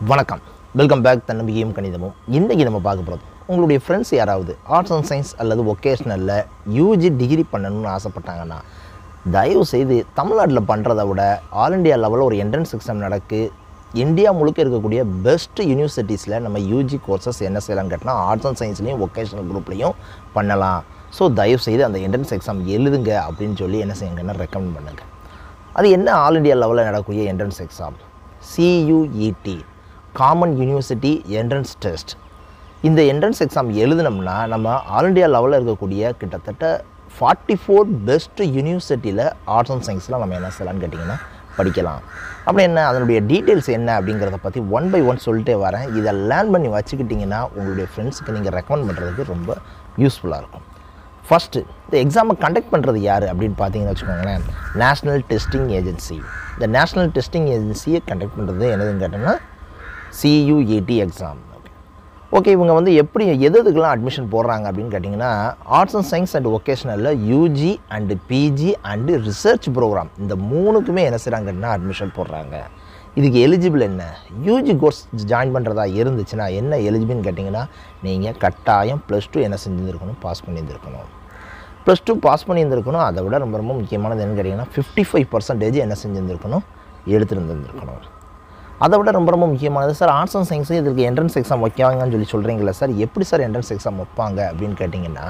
வணக்கம் welcome back தன்னம்பிக்கையும் கணிதமும் இன்றைக்கி நம்ம பார்க்க போகிறது உங்களுடைய ஃப்ரெண்ட்ஸ் யாராவது ஆர்ட்ஸ் அண்ட் சயின்ஸ் அல்லது ஒகேஷ்னலில் யூஜி டிகிரி பண்ணணும்னு ஆசைப்பட்டாங்கன்னா தயவு செய்து தமிழ்நாட்டில் பண்ணுறதை விட ஆல் இண்டியா லெவலில் ஒரு என்ட்ரன்ஸ் எக்ஸாம் நடக்கு இந்தியா முழுக்க இருக்கக்கூடிய பெஸ்ட் யூனிவர்சிட்டிஸில் நம்ம யூஜி கோர்சஸ் என்ன செய்யலாம்னு கேட்டால் ஆர்ட்ஸ் அண்ட் சயின்ஸ்லேயும் ஒகேஷனல் குரூப்லேயும் பண்ணலாம் ஸோ தயவு செய்து அந்த என்ட்ரன்ஸ் எக்ஸாம் எழுதுங்க அப்படின்னு சொல்லி என்ன செய்யுங்கன்னா ரெக்கமெண்ட் பண்ணுங்கள் அது என்ன ஆல் இண்டியா லெவலில் நடக்கக்கூடிய entrance exam CUET common university entrance test இந்த என்ட்ரன்ஸ் எக்ஸாம் எழுதினோம்னா நம்ம ஆல் இண்டியா லெவலில் இருக்கக்கூடிய கிட்டத்தட்ட ஃபார்ட்டி ஃபோர் பெஸ்ட் யூனிவர்சிட்டியில் ஆர்ட்ஸ் அண்ட் சயின்ஸில் நம்ம என்ன செய்யலாம்னு கேட்டிங்கன்னா படிக்கலாம் அப்படி என்ன அதனுடைய டீட்டெயில்ஸ் என்ன அப்படிங்கிறத பற்றி ஒன் பை ஒன் சொல்லிட்டே வரேன் இதை லேர்ன் பண்ணி வச்சுக்கிட்டிங்கன்னா உங்களுடைய ஃப்ரெண்ட்ஸுக்கு நீங்கள் ரெக்கமெண்ட் பண்ணுறதுக்கு ரொம்ப யூஸ்ஃபுல்லாக இருக்கும் ஃபஸ்ட்டு இந்த எக்ஸாமை கண்டக்ட் பண்ணுறது யார் அப்படின்னு பார்த்தீங்கன்னு வச்சுக்கோங்களேன் நேஷ்னல் டெஸ்டிங் ஏஜென்சி இந்த நேஷ்னல் டெஸ்டிங் ஏஜென்சியை கண்டக்ட் பண்ணுறது என்னதுன்னு கேட்டோன்னா சியூஏடி எக்ஸாம் ஓகே இவங்க வந்து எப்படி எது எதுக்கெல்லாம் அட்மிஷன் போடுறாங்க அப்படின்னு கேட்டிங்கன்னா ஆர்ட்ஸ் அண்ட் சயின்ஸ் அண்ட் ஒகேஷனலில் UG and PG and research programme இந்த மூணுக்குமே என்ன செய்கிறாங்கன்னா அட்மிஷன் போடுறாங்க இதுக்கு எலிஜிபிள் என்ன யூஜி கோர்ஸ் ஜாயின் பண்ணுறதா இருந்துச்சுன்னா என்ன எலிஜிபிள்னு கேட்டிங்கன்னா நீங்கள் கட்டாயம் ப்ளஸ் டூ என்ன செஞ்சுருக்கணும் பாஸ் பண்ணியிருந்துருக்கணும் ப்ளஸ் டூ பாஸ் பண்ணியிருந்திருக்கணும் அதை விட ரொம்ப ரொம்ப முக்கியமானது என்னன்னு கேட்டிங்கன்னா ஃபிஃப்டி ஃபைவ் பர்சன்டேஜ் என்ன செஞ்சுருந்துருக்கணும் எடுத்துருந்துருக்கணும் அதை விட ரொம்ப ரொம்ப முக்கியமானது சார் ஆர்ட்ஸ் அண்ட் சயின்ஸு இதுக்கு என்ட்ரன்ஸ் எக்ஸாம் வைக்காங்கன்னு சொல்லி சொல்கிறீங்களா சார் எப்படி சார் என்ட்ரன்ஸ் எக்ஸாம் வைப்பாங்க அப்படின்னு கேட்டிங்கன்னா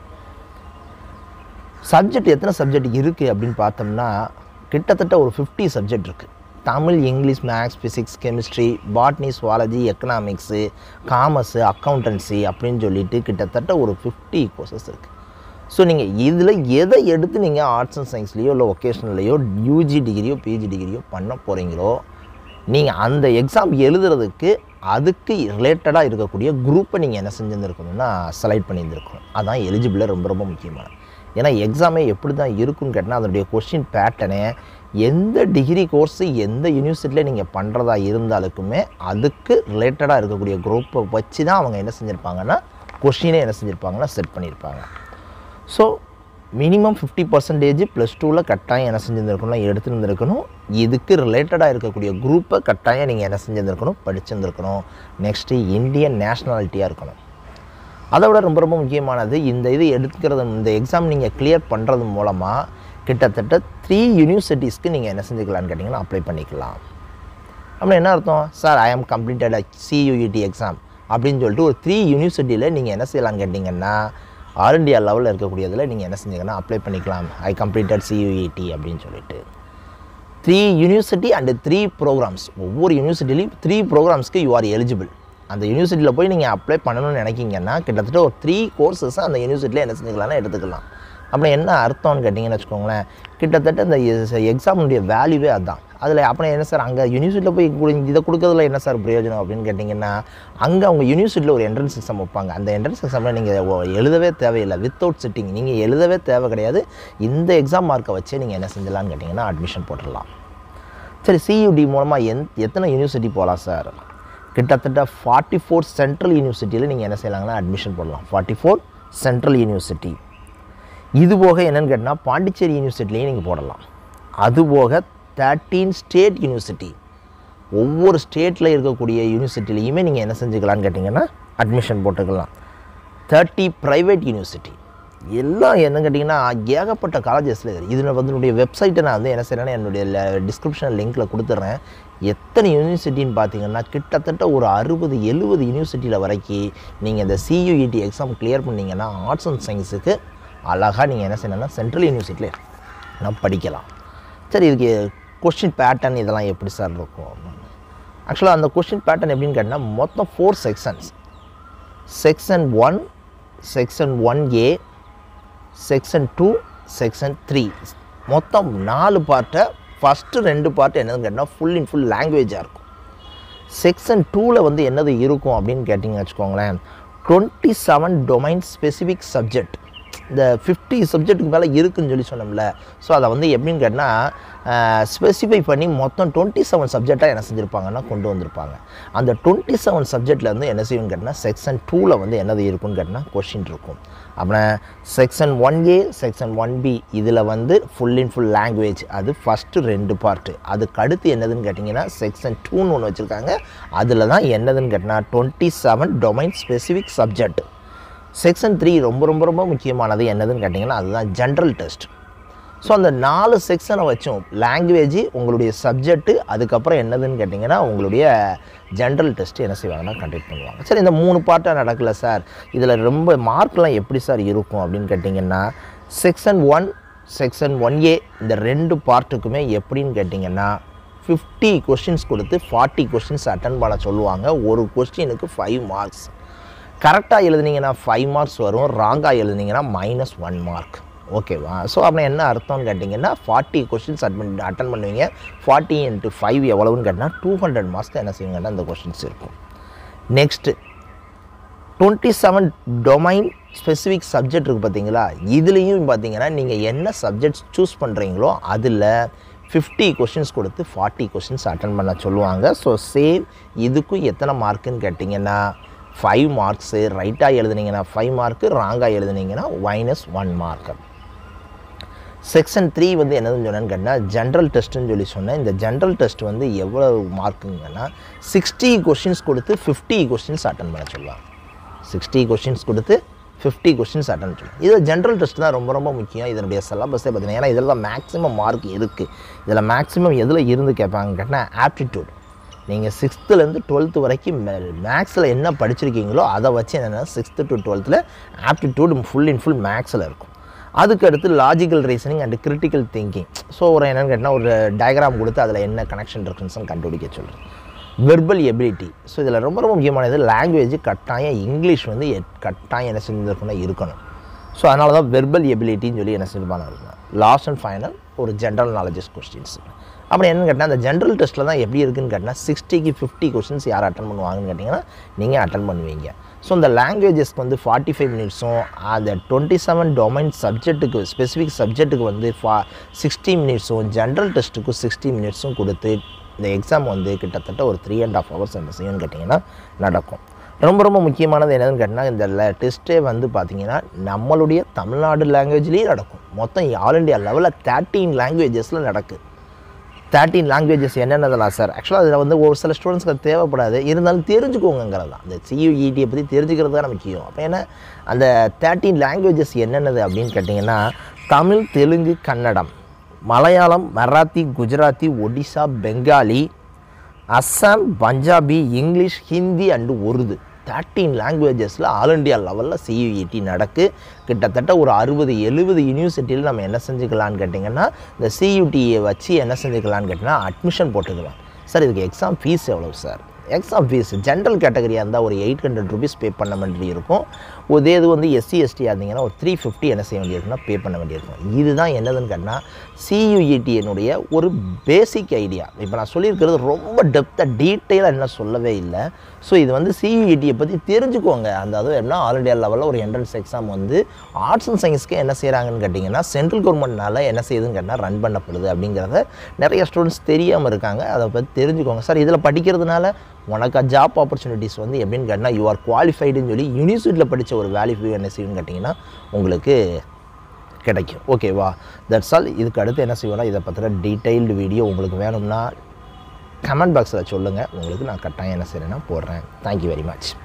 சப்ஜெக்ட் எத்தனை சப்ஜெக்ட் இருக்குது அப்படின்னு பார்த்தோம்னா கிட்டத்தட்ட ஒரு ஃபிஃப்டி சப்ஜெக்ட் இருக்குது Tamil English maths physics chemistry botany zoology economics commerce accountancy அப்படின்னு சொல்லிட்டு கிட்டத்தட்ட ஒரு ஃபிஃப்டி கோர்சஸ் இருக்குது ஸோ நீங்கள் இதில் எதை எடுத்து நீங்கள் ஆர்ட்ஸ் அண்ட் சயின்ஸ்லேயோ இல்லை ஒகேஷனல்லையோ யூஜி டிகிரியோ பிஜி டிகிரியோ பண்ண போகிறீங்களோ நீங்கள் அந்த எக்ஸாம் எழுதுறதுக்கு அதுக்கு ரிலேட்டடாக இருக்கக்கூடிய குரூப்பை நீங்கள் என்ன செஞ்சுருக்கணும்னா செலக்ட் பண்ணியிருந்துருக்கணும் அதான் எலிஜிபிளாக ரொம்ப ரொம்ப முக்கியமான ஏன்னா எக்ஸாமே எப்படி தான் இருக்குன்னு கேட்டால் அதனுடைய கொஷின் பேட்டர்னு எந்த டிகிரி கோர்ஸு எந்த யூனிவர்சிட்டியில் நீங்கள் பண்ணுறதா இருந்தாலுக்குமே அதுக்கு ரிலேட்டடாக இருக்கக்கூடிய குரூப்பை வச்சு தான் அவங்க என்ன செஞ்சுருப்பாங்கன்னா கொஷினே என்ன செஞ்சுருப்பாங்கன்னா செட் பண்ணியிருப்பாங்க so minimum fifty percentage plus டூவில் கட்டாயம் என்ன செஞ்சுருந்துருக்கணும் எடுத்துருந்துருக்கணும் இதுக்கு ரிலேட்டடாக இருக்கக்கூடிய குரூப்பை கட்டாயம் நீங்கள் என்ன செஞ்சுருந்துருக்கணும் படிச்சிருந்துருக்கணும் நெக்ஸ்ட்டு இந்தியன் நேஷ்னாலிட்டியாக இருக்கணும் அதை விட ரொம்ப ரொம்ப முக்கியமானது இந்த இது எடுத்துக்கிறது இந்த எக்ஸாம் நீங்கள் கிளியர் பண்ணுறது மூலமாக கிட்டத்தட்ட த்ரீ யூனிவர்சிட்டிஸ்க்கு நீங்கள் என்ன செஞ்சுக்கலான்னு கேட்டிங்கன்னா அப்ளை பண்ணிக்கலாம் அப்படின்னா என்ன அர்த்தம் சார் ஐ ஆம் கம்ப்ளீட்டட் சியூஇடி எக்ஸாம் அப்படின்னு சொல்லிட்டு ஒரு த்ரீ யூனிவர்சிட்டியில் நீங்கள் என்ன செய்யலாம்னு கேட்டிங்கன்னா ஆல் இண்டியா லெவலில் இருக்கக்கூடியதில் நீங்கள் என்ன செஞ்சீங்கன்னா அப்ளை பண்ணிக்கலாம் ஐ கம்ப்ளீட்டட் சியூஇடி அப்படின்னு சொல்லிட்டு three university and three programmes ஒவ்வொரு யூனிவர்சிட்டிலையும் த்ரீ ப்ரோக்ராம்ஸ்க்கு யூ ஆர் எலிஜிபிள் அந்த யூனிவர்சிட்டியில் போய் நீங்கள் அப்ளை பண்ணணும்னு நினைக்கிங்கன்னா கிட்டத்தட்ட ஒரு த்ரீ கோர்சஸ் அந்த யூனிவர்சிட்டியில் என்ன செஞ்சுக்கலாம்னா எடுத்துக்கலாம் அப்படி என்ன அர்த்தம்னு கேட்டிங்கன்னு வச்சுக்கோங்களேன் கிட்டத்தட்ட இந்த எக்ஸாமுடைய வேல்யூவே அதுதான் அதில் அப்புறம் என்ன சார் அங்கே யூனிவர்சிட்டியில் போய் கு- இதை கொடுக்கறதுல என்ன சார் பிரயோஜனம் அப்படின்னு கேட்டிங்கன்னா அங்கே அவங்க யூனிவர்சிட்டியில் ஒரு என்ட்ரன்ஸ் எக்ஸாம் வைப்பாங்க அந்த என்ட்ரன்ஸ் எக்ஸாமில் நீங்கள் எழுதவே தேவையில்லை வித்தவுட் சிட்டிங் நீங்கள் எழுதவே தேவை கிடையாது இந்த எக்ஸாம் மார்க்கை வச்சே நீங்கள் என்ன செஞ்சலாம்னு கேட்டிங்கன்னா அட்மிஷன் போட்டுடலாம் சரி சியூடி மூலமாக எந் எத்தனை யூனிவர்சிட்டி போகலாம் சார் கிட்டத்தட்ட ஃபார்ட்டி ஃபோர் சென்ட்ரல் யூனிவர்சிட்டியில் நீங்கள் என்ன செய்யலாங்கன்னா அட்மிஷன் போடலாம் ஃபார்ட்டி ஃபோர் சென்ட்ரல் யூனிவர்சிட்டி இது போக என்னென்னு கேட்டால் பாண்டிச்சேரி யூனிவர்சிட்டிலையும் நீங்கள் போடலாம் அது போக தேர்ட்டீன் ஸ்டேட் யூனிவர்சிட்டி ஒவ்வொரு ஸ்டேட்டில் இருக்கக்கூடிய யூனிவர்சிட்டிலையுமே நீங்கள் என்ன செஞ்சுக்கலான்னு கேட்டிங்கன்னா அட்மிஷன் போட்டுக்கலாம் தேர்ட்டி ப்ரைவேட் யூனிவர்சிட்டி எல்லாம் என்ன கேட்டிங்கன்னா ஏகப்பட்ட காலேஜஸில் இதில் வந்து என்னுடைய வெப்சைட்டை நான் வந்து என்ன செய்கிறேன்னா என்னுடைய டிஸ்கிரிப்ஷன் லிங்க்கில் கொடுத்துட்றேன் எத்தனை யூனிவர்சிட்டின்னு பார்த்தீங்கன்னா கிட்டத்தட்ட ஒரு அறுபது எழுபது யூனிவர்சிட்டியில் வரைக்கும் நீங்கள் இந்த சியூஇடி எக்ஸாம் கிளியர் பண்ணீங்கன்னா ஆர்ட்ஸ் அண்ட் சயின்ஸுக்கு அழகாக நீங்கள் என்ன செய்யணும்னா சென்ட்ரல் யூனிவர்சிட்டியில் நான் படிக்கலாம் சரி இதுக்கு கொஷின் பேட்டர்ன் இதெல்லாம் எப்படி சார் இருக்கும் ஆக்சுவலாக அந்த கொஷின் பேட்டர்ன் எப்படின்னு கேட்டால் மொத்தம் four sections section one section one A section two section three மொத்தம் நாலு பார்ட்டை ஃபஸ்ட்டு ரெண்டு பார்ட் என்னதுன்னு கேட்டால் ஃபுல் இன் ஃபுல் லாங்குவேஜாக இருக்கும் செக்ஷன் டூவில் வந்து என்னது இருக்கும் அப்படின்னு கேட்டிங்கன்னு வச்சுக்கோங்களேன் twenty seven domain specific subject இந்த ஃபிஃப்டி சப்ஜெக்ட்டுக்கு மேலே இருக்குன்னு சொல்லி சொன்னோம்ல ஸோ அதை வந்து எப்படின்னு கேட்டால் ஸ்பெசிஃபை பண்ணி மொத்தம் டுவெண்ட்டி செவன் சப்ஜெக்டாக என்ன செஞ்சுருப்பாங்கன்னா கொண்டு வந்திருப்பாங்க அந்த டுவெண்ட்டி செவன் சப்ஜெக்ட்லேருந்து என்ன செய்யும்னு கேட்டால் செக்ஷன் டூவில் வந்து என்னது இருக்குன்னு கேட்டால் கொஷின் இருக்கும் அப்புறம் section one A section one B இதில் வந்து ஃபுல் இன் ஃபுல் லாங்குவேஜ் அது ஃபஸ்ட்டு ரெண்டு பார்ட்டு அதுக்கு அடுத்து என்னதுன்னு கேட்டிங்கன்னா செக்ஷன் டூன்னு ஒன்று வச்சுருக்காங்க அதில் தான் என்னதுன்னு கேட்டினா twenty seven domain specific subject section three ரொம்ப ரொம்ப ரொம்ப முக்கியமானது என்னதுன்னு கேட்டிங்கன்னா அதுதான் ஜென்ரல் டெஸ்ட் ஸோ அந்த நாலு செக்ஷனை வச்சும் லாங்குவேஜ் உங்களுடைய சப்ஜெக்ட்டு அதுக்கப்புறம் என்னதுன்னு கேட்டிங்கன்னா உங்களுடைய ஜென்ரல் டெஸ்ட் என்ன செய்வாங்கன்னா கண்டக்ட் பண்ணுவாங்க சரி இந்த மூணு பார்ட்டாக நடக்கல சார் இதில் ரொம்ப மார்க்லாம் எப்படி சார் இருக்கும் அப்படின்னு கேட்டிங்கன்னா section one section one A இந்த ரெண்டு பார்ட்டுக்குமே எப்படின்னு கேட்டிங்கன்னா ஃபிஃப்டி கொஷின்ஸ் கொடுத்து ஃபார்ட்டி கொஷின்ஸ் அட்டன் பண்ண சொல்லுவாங்க ஒரு கொஸ்டினுக்கு ஃபைவ் மார்க்ஸ் கரெக்டாக எழுதுனீங்கன்னா ஃபைவ் மார்க்ஸ் வரும் ராங்காக எழுதுனீங்கன்னா மைனஸ் ஒன் மார்க் ஓகேவா ஸோ அப்புறம் என்ன அர்த்தம்னு கேட்டிங்கன்னா ஃபார்ட்டி கொஷின்ஸ் அட்டன் அட்டன் பண்ணுவீங்க ஃபார்ட்டி இன்ட்டு ஃபைவ் எவ்வளவுன்னு கேட்டால் டூ ஹண்ட்ரட் மார்க்ஸ் என்ன செய்வீங்கன்னா அந்த கொஷின்ஸ் இருக்கும் next twenty seven domain specific subject இருக்குது பார்த்தீங்களா இதுலேயும் பார்த்தீங்கன்னா நீங்கள் என்ன சப்ஜெக்ட்ஸ் சூஸ் பண்ணுறீங்களோ அதில் ஃபிஃப்டி கொஷின்ஸ் கொடுத்து ஃபார்ட்டி கொஷின்ஸ் அட்டன் பண்ண சொல்லுவாங்க ஸோ சேம் இதுக்கும் எத்தனை மார்க்குன்னு கேட்டிங்கன்னா ஃபைவ் மார்க்ஸு ரைட்டாக எழுதுனீங்கன்னா ஃபைவ் மார்க்கு ராங்காக எழுதுனீங்கன்னா minus one mark section three வந்து என்னதுன்னு சொன்னேன்னு கேட்டால் ஜென்ரல் டெஸ்ட்டுன்னு சொல்லி சொன்னேன் இந்த ஜென்ரல் டெஸ்ட் வந்து எவ்வளோ மார்க்குங்கன்னா சிக்ஸ்டி கொஷின்ஸ் கொடுத்து ஃபிஃப்டி கொஷின்ஸ் அட்டன் பண்ண சொல்லுவாங்க சிக்ஸ்டி கொஷின்ஸ் கொடுத்து ஃபிஃப்டி கொஷின்ஸ் அட்டன் சொல்லணும் இதில் ஜென்ரல் டெஸ்ட் தான் ரொம்ப ரொம்ப முக்கியம் இதனுடைய சிலபஸே பார்த்தீங்கன்னா ஏன்னா இதில் தான் மேக்ஸிமம் மார்க் இருக்குது இதில் மேக்ஸிமம் எதில் இருந்து கேட்பாங்க கேட்டால் ஆப்டிடியூட் நீங்கள் சிக்ஸ்த்துலேருந்து டுவெல்த்து வரைக்கும் மேக்ஸில் என்ன படிச்சிருக்கீங்களோ அதை வச்சு என்னென்னா சிக்ஸ்த்து டு டுவெல்த்தில் ஆப்டிடியூட் ஃபுல் இன் ஃபுல் மேக்ஸில் இருக்கும் அதுக்கு அடுத்து logical reasoning and critical thinking so ஒரு என்னென்னு கேட்டால் ஒரு டயக்ராம் கொடுத்து அதில் என்ன கனெக்ஷன் இருக்குன்னு கண்டுபிடிக்க சொல்கிறேன் வெர்பல் எபிலிட்டி ஸோ இதில் ரொம்ப ரொம்ப முக்கியமானது லாங்குவேஜ் கட்டாயம் இங்கிலீஷ் வந்து எ- கட்டாயம் என்ன செஞ்சிருக்கணும் இருக்கணும் ஸோ அதனால தான் வெர்பல் எபிலிட்டின்னு சொல்லி என்ன செஞ்சுப்பான இருக்கணும் லாஸ்ட் அண்ட் ஃபைனல் ஒரு ஜென்ரல் நாலேஜஸ் கொஸ்டின்ஸ் அப்புறம் என்னன்னு கேட்டால் அந்த ஜென்ரல் டெஸ்ட்டில் தான் எப்படி இருக்குன்னு கேட்டால் சிக்ஸ்டிக்கு ஃபிஃப்டி கொஸ்டின்ஸ் யார் அட்டன் பண்ணுவாங்கன்னு கேட்டிங்கன்னா நீங்கள் அட்டன் பண்ணுவீங்க ஸோ இந்த லாங்குவேஜஸ்க்கு வந்து ஃபார்ட்டி ஃபைவ் மினிட்ஸும் அந்த டுவெண்ட்டி செவன் டொமைன் சப்ஜெக்ட்டுக்கு ஸ்பெசிஃபிக் சப்ஜெக்ட்டுக்கு வந்து ஃபா சிக்ஸ்டி மினிட்ஸும் ஜென்ரல் டெஸ்ட்டுக்கு சிக்ஸ்டி மினிட்ஸும் கொடுத்து இந்த எக்ஸாம் வந்து கிட்டத்தட்ட ஒரு த்ரீ அண்ட் ஆஃப் ஹவர்ஸ் என்ன செய்யும்னு கேட்டிங்கன்னா நடக்கும் ரொம்ப ரொம்ப முக்கியமானது என்னதுன்னு கேட்டிங்கன்னா இந்த டெஸ்ட்டே வந்து பார்த்தீங்கன்னா நம்மளுடைய தமிழ்நாடு லாங்குவேஜ்லேயும் நடக்கும் மொத்தம் ஆல் இண்டியா லெவலில் தேர்ட்டீன் லாங்குவேஜஸில் நடக்குது தேர்ட்டீன் லாங்குவேஜஸ் என்னென்னதெல்லாம் சார் ஆக்சுவலாக அதில் வந்து ஒரு சில ஸ்டூடெண்ட்ஸ்க்கு அது தேவைப்படாது இருந்தாலும் தெரிஞ்சுக்கோங்கிறது தான் இந்த சியூஇடியை பற்றி தெரிஞ்சுக்கிறது தான் முக்கியம் அப்போ என்ன அந்த தேர்ட்டீன் லாங்குவேஜஸ் என்னென்னது அப்படின்னு கேட்டிங்கன்னா Tamil Telugu Kannada Malayalam Marathi Gujarati Odisha Bengali Assam Punjabi English Hindi and Urdu thirteen லாங்குவேஜஸில் ஆல் இண்டியா லெவலில் சியூஇடி நடக்கு கிட்டத்தட்ட ஒரு அறுபது எழுபது யூனிவர்சிட்டியில் நம்ம என்ன செஞ்சுக்கலான்னு கேட்டிங்கன்னா இந்த சியூடியை வச்சு என்ன செஞ்சுக்கலான்னு கேட்டிங்கன்னா அட்மிஷன் போட்டுக்கலாம் சார் இதுக்கு எக்ஸாம் ஃபீஸ் எவ்வளோ சார் எக்ஸாம் ஃபீஸ் ஜென்ரல் கேட்டகரியாக இருந்தால் ஒரு எயிட் ஹண்ட்ரட் ருபீஸ் பே பண்ண வேண்டி இருக்கும் இதே இது வந்து எஸ்சி எஸ்டியாக இருந்தீங்கன்னா ஒரு த்ரீ ஃபிஃப்டி என்ன செய்ய வேண்டியிருக்குன்னா பே பண்ண வேண்டியிருக்கும் இதுதான் என்னதுன்னு கேட்டால் சியூஇடியினுடைய ஒரு பேசிக் ஐடியா இப்போ நான் சொல்லியிருக்கிறது ரொம்ப டெப்த்தாக டீட்டெயிலாக என்ன சொல்லவே இல்லை ஸோ இது வந்து சியூஇடியை பற்றி தெரிஞ்சுக்கோங்க அந்த அதுவும் என்ன ஆல் இண்டியா லெவலில் ஒரு என்ட்ரன்ஸ் எக்ஸாம் வந்து ஆர்ட்ஸ் அண்ட் சயின்ஸ்க்கு என்ன செய்கிறாங்கன்னு கேட்டிங்கன்னா சென்ட்ரல் கவர்மெண்ட்னால என்ன செய்யுதுன்னு கேட்டால் ரன் பண்ணப்படுது அப்படிங்கிறத நிறைய ஸ்டூடெண்ட்ஸ் தெரியாமல் இருக்காங்க அதை பற்றி தெரிஞ்சுக்கோங்க சார் இதில் படிக்கிறதுனால உனக்கு ஜாப் ஆப்பர்ச்சுனிட்டிஸ் வந்து எப்படின்னு கேட்டால் யூ ஆர் குவாலிஃபைடுன்னு சொல்லி யூனிவர்சிட்டியில் படித்த ஒரு வேல்யூ என்ன செய்யும்னு கேட்டிங்கன்னா உங்களுக்கு கிடைக்கும் ஓகேவா தட்ஸ் ஆல் இதுக்கு அடுத்து என்ன செய்வோம்னா இதை பற்றின டீட்டெயில்டு வீடியோ உங்களுக்கு வேணும்னா கமெண்ட் பாக்ஸில் சொல்லுங்கள் உங்களுக்கு நான் கட்டாயம் என்ன செய்கிறேன்னா போடுறேன் தேங்க்யூ வெரி மச்